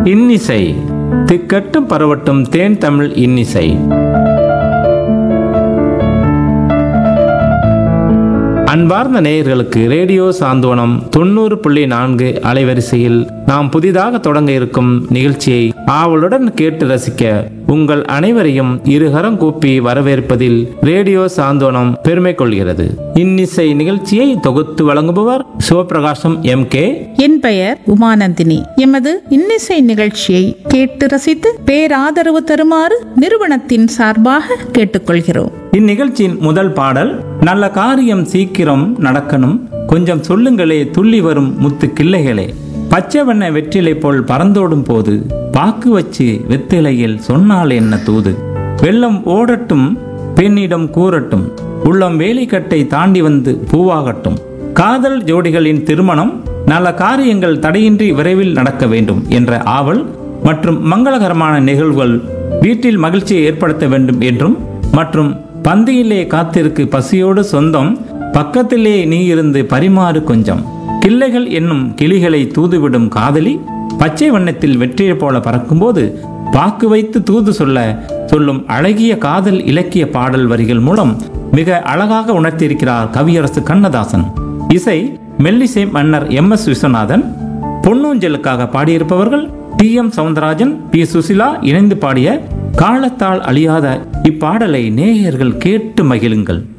இன்னிசை திக்கட்டும் பரவட்டும் தேன் தமிழ் இன்னிசை அன்பார்ந்த நேயர்களுக்கு ரேடியோ சாந்தோனம் தொண்ணூறு புள்ளி நான்கு அலைவரிசையில் நாம் புதிதாக தொடங்க இருக்கும் நிகழ்ச்சியை ஆவலுடன் கேட்டு ரசிக்க உங்கள் அனைவரையும் இருகரம் கூப்பி வரவேற்பதில் ரேடியோ சாந்தோனம் பெருமை கொள்கிறது இன்னிசை நிகழ்ச்சியை தொகுத்து வழங்குபவர் சிவபிரகாசம் எம் கே என் பெயர் உமானந்தினி எமது இன்னிசை நிகழ்ச்சியை கேட்டு ரசித்து பேராதரவு தருமாறு நிறுவனத்தின் சார்பாக கேட்டுக்கொள்கிறோம் இந்நிகழ்ச்சியின் முதல் பாடல் நல்ல காரியம் சீக்கிரம் நடக்கணும் கொஞ்சம் சொல்லுங்களே துள்ளி வரும் முத்து கிள்ளைகளே பச்சை வண்ண வெற்றிலை போல் பறந்தோடும் போது பாக்கு வச்சு வெத்திலையில் சொன்னால் என்ன தூது வெள்ளம் ஓடட்டும் பெண்ணிடம் கூறட்டும் உள்ளம் வேலிக்கட்டை தாண்டி வந்து பூவாகட்டும் காதல் ஜோடிகளின் திருமணம் நல்ல காரியங்கள் தடையின்றி விரைவில் நடக்க வேண்டும் என்ற ஆவல் மற்றும் மங்களகரமான நிகழ்வுகள் வீட்டில் மகிழ்ச்சியை ஏற்படுத்த வேண்டும் என்றும் மற்றும் பந்தியிலே காத்திருக்கு பசியோடு சொந்தம் பக்கத்திலே நீ இருந்து பரிமாறு கொஞ்சம் கிள்ளைகள் என்னும் கிளிகளை தூதுவிடும் காதலி பச்சை வண்ணத்தில் வெற்றியை போல பறக்கும்போது பாக்கு வைத்து தூது சொல்ல சொல்லும் அழகிய காதல் இலக்கிய பாடல் வரிகள் மூலம் மிக அழகாக உணர்த்தியிருக்கிறார் கவியரசு கண்ணதாசன் இசை மெல்லிசை மன்னர் எம் எஸ் விஸ்வநாதன் பொன்னூஞ்சலுக்காக பாடியிருப்பவர்கள் T M Soundararajan P Susheela இணைந்து பாடிய காலத்தால் அழியாத இப்பாடலை நேயர்கள் கேட்டு மகிழுங்கள்